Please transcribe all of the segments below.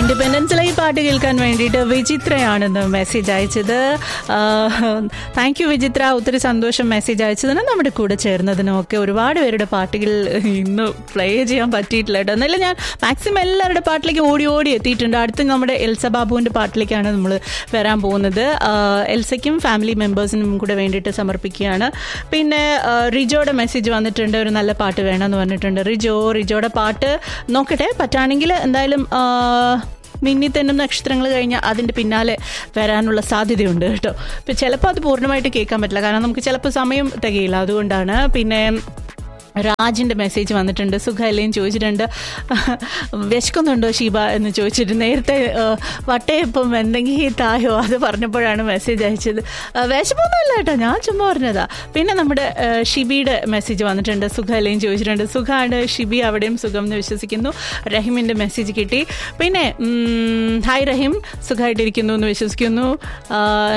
ഇൻഡിപെൻഡൻസിലെ ഈ പാട്ട് കേൾക്കാൻ വേണ്ടിയിട്ട് വിചിത്രയാണെന്ന് മെസ്സേജ് അയച്ചത് താങ്ക് യു വിചിത്ര ഒത്തിരി സന്തോഷം മെസ്സേജ് അയച്ചതിന് നമ്മുടെ കൂടെ ചേർന്നതിനും ഒക്കെ ഒരുപാട് പേരുടെ പാട്ടുകൾ ഇന്ന് പ്ലേ ചെയ്യാൻ പറ്റിയിട്ടില്ല കേട്ടോ എന്നാലും ഞാൻ മാക്സിമം എല്ലാവരുടെ പാട്ടിലേക്ക് ഓടി ഓടി എത്തിയിട്ടുണ്ട് അടുത്ത് നമ്മുടെ എൽസ ബാബുവിൻ്റെ പാട്ടിലേക്കാണ് നമ്മൾ വരാൻ പോകുന്നത് ആ, എൽസയ്ക്കും ഫാമിലി മെമ്പേഴ്സിനും കൂടെ വേണ്ടിയിട്ട് സമർപ്പിക്കുകയാണ് പിന്നെ ആ, റിജോയുടെ മെസ്സേജ് വന്നിട്ടുണ്ട് ഒരു നല്ല പാട്ട് വേണമെന്ന് പറഞ്ഞിട്ടുണ്ട് റിജോ റിജോയുടെ പാട്ട് നോക്കട്ടെ പറ്റുകയാണെങ്കിൽ എന്തായാലും ആ, മിന്നി തെന്നും നക്ഷത്രങ്ങൾ കഴിഞ്ഞാൽ അതിൻ്റെ പിന്നാലെ വരാനുള്ള സാധ്യതയുണ്ട് കേട്ടോ ഇപ്പം ചിലപ്പോൾ അത് പൂർണ്ണമായിട്ട് കേൾക്കാൻ പറ്റില്ല കാരണം നമുക്ക് ചിലപ്പോൾ സമയം തികയില്ല അതുകൊണ്ടാണ് പിന്നെ രാജിൻ്റെ മെസ്സേജ് വന്നിട്ടുണ്ട് സുഖമല്ലേന്ന് ചോദിച്ചിട്ടുണ്ട് വിശക്കുന്നുണ്ടോ ഷീബ എന്ന് ചോദിച്ചിട്ട് നേരത്തെ ആ, വട്ടയപ്പം എന്തെങ്കിലും തായോ അത് പറഞ്ഞപ്പോഴാണ് മെസ്സേജ് അയച്ചത് ആ, വിശപ്പൊന്നുമില്ല കേട്ടോ ഞാൻ ചുമ്മാ പറഞ്ഞതാ പിന്നെ നമ്മുടെ ആ, ഷിബിയുടെ മെസ്സേജ് വന്നിട്ടുണ്ട് സുഖമല്ലേന്ന് ചോദിച്ചിട്ടുണ്ട് സുഖമാണ് ഷിബി അവിടെയും സുഖം എന്ന് വിശ്വസിക്കുന്നു റഹിമിൻ്റെ മെസ്സേജ് കിട്ടി പിന്നെ ഉം, ഹായ് റഹിം സുഖമായിട്ടിരിക്കുന്നു എന്ന് വിശ്വസിക്കുന്നു ആ,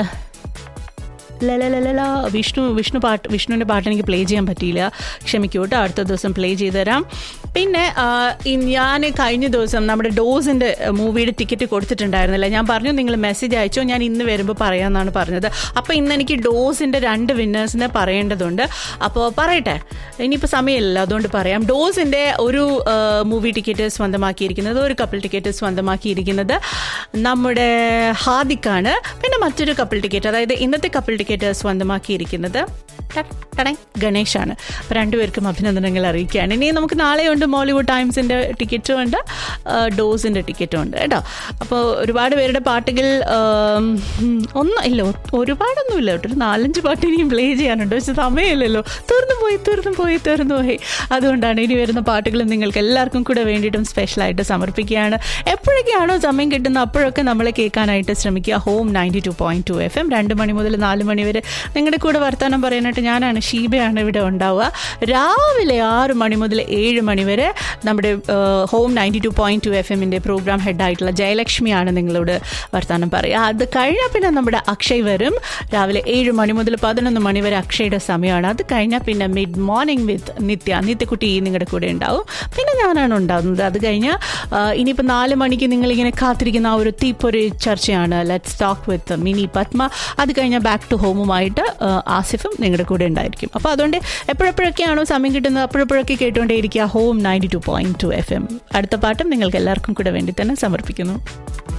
ലലലല വിഷ്ണു വിഷ്ണു പാട്ട് വിഷ്ണുവിൻ്റെ പാട്ട് എനിക്ക് പ്ലേ ചെയ്യാൻ പറ്റിയില്ല ക്ഷമിക്കൂ കേട്ടോ അടുത്ത ദിവസം പ്ലേ ചെയ്ത് തരാം പിന്നെ ആ, ഈ ഞാൻ കഴിഞ്ഞ ദിവസം നമ്മുടെ ഡോസിൻ്റെ മൂവിയുടെ ടിക്കറ്റ് കൊടുത്തിട്ടുണ്ടായിരുന്നില്ല ഞാൻ പറഞ്ഞു നിങ്ങൾ മെസ്സേജ് അയച്ചോ ഞാൻ ഇന്ന് വരുമ്പോൾ പറയാമെന്നാണ് പറഞ്ഞത് അപ്പോൾ ഇന്ന് എനിക്ക് ഡോസിൻ്റെ രണ്ട് വിന്നേഴ്സിനെ പറയേണ്ടതുണ്ട് അപ്പോൾ പറയട്ടെ ഇനിയിപ്പോൾ സമയമില്ല അതുകൊണ്ട് പറയാം ഡോസിൻ്റെ ഒരു മൂവി ടിക്കറ്റ് സ്വന്തമാക്കിയിരിക്കുന്നത് ഒരു കപ്പിൾ ടിക്കറ്റ് സ്വന്തമാക്കിയിരിക്കുന്നത് നമ്മുടെ ഹാദിക്കാണ് പിന്നെ മറ്റൊരു കപ്പിൾ ടിക്കറ്റ് അതായത് ഇന്നത്തെ കപ്പിൾ ടിക്കറ്റ് സ്വന്തമാക്കിയിരിക്കുന്നത് ട- ടടേ ഗണേഷാണ് അപ്പോൾ രണ്ടുപേർക്കും അഭിനന്ദനങ്ങൾ അറിയിക്കുകയാണ് ഇനി നമുക്ക് നാളെയുണ്ട് മോളിവുഡ് ടൈംസിൻ്റെ ടിക്കറ്റും ഉണ്ട് ആ, ഡോസിൻ്റെ ടിക്കറ്റും ഉണ്ട് കേട്ടോ അപ്പോൾ ഒരുപാട് പേരുടെ പാട്ടുകൾ ആം, ഒന്നും ഇല്ല ഒ- ഒരുപാടൊന്നുമില്ല കേട്ടോ ഒരു നാലഞ്ച് പാട്ട് ഇനിയും പ്ലേ ചെയ്യാനുണ്ട് പക്ഷെ സമയമില്ലല്ലോ തീർന്നു പോയി തീർന്നു പോയി തീർന്നു പോയി അതുകൊണ്ടാണ് ഇനി വരുന്ന പാട്ടുകൾ നിങ്ങൾക്ക് എല്ലാവർക്കും കൂടെ വേണ്ടിയിട്ടും സ്പെഷ്യലായിട്ട് സമർപ്പിക്കുകയാണ് എപ്പോഴൊക്കെയാണോ സമയം കിട്ടുന്നത് അപ്പോഴൊക്കെ നമ്മളെ കേൾക്കാനായിട്ട് ശ്രമിക്കുക home ninety two point two F M രണ്ട് മണി മുതൽ നാല് മണി വരെ നിങ്ങളുടെ കൂടെ വർത്തമാനം പറയാനായിട്ട് ഞാനാണ് ഷീബയാണ് ഇവിടെ ഉണ്ടാവുക രാവിലെ ആറ് മണി മുതൽ ഏഴ് മണി വരെ നമ്മുടെ home ninety two point two F എമ്മിൻ്റെ പ്രോഗ്രാം ഹെഡായിട്ടുള്ള ജയലക്ഷ്മിയാണ് നിങ്ങളോട് വർത്തമാനം പറയുക അത് കഴിഞ്ഞാൽ പിന്നെ നമ്മുടെ അക്ഷയ് വരും രാവിലെ ഏഴ് മണി മുതൽ പതിനൊന്ന് മണി വരെ അക്ഷയുടെ സമയമാണ് അത് കഴിഞ്ഞാൽ പിന്നെ മിഡ് മോർണിംഗ് വിത്ത് നിത്യ നിത്യക്കുട്ടി നിങ്ങളുടെ കൂടെ ഉണ്ടാവും പിന്നെ ഞാനാണ് ഉണ്ടാകുന്നത് അത് കഴിഞ്ഞ് ഇനിയിപ്പോൾ നാല് മണിക്ക് നിങ്ങളിങ്ങനെ കാത്തിരിക്കുന്ന ആ ഒരു തീപ്പൊരി ചർച്ചയാണ് let's talk with Mini Padma അത് കഴിഞ്ഞാൽ ബാക്ക് ടു ഹോമുമായിട്ട് ആസിഫും നിങ്ങളുടെ കൂടെ ഉണ്ടായിരിക്കും അപ്പോൾ അതുകൊണ്ട് എപ്പോഴെപ്പോഴൊക്കെയാണോ സമയം കിട്ടുന്നത് അപ്പോഴപ്പോഴൊക്കെ കേട്ടുകൊണ്ടേയിരിക്കുക home ninety two point two F M അടുത്ത പാട്ടും നിങ്ങൾക്ക് എല്ലാവർക്കും കൂടെ വേണ്ടി തന്നെ സമർപ്പിക്കുന്നു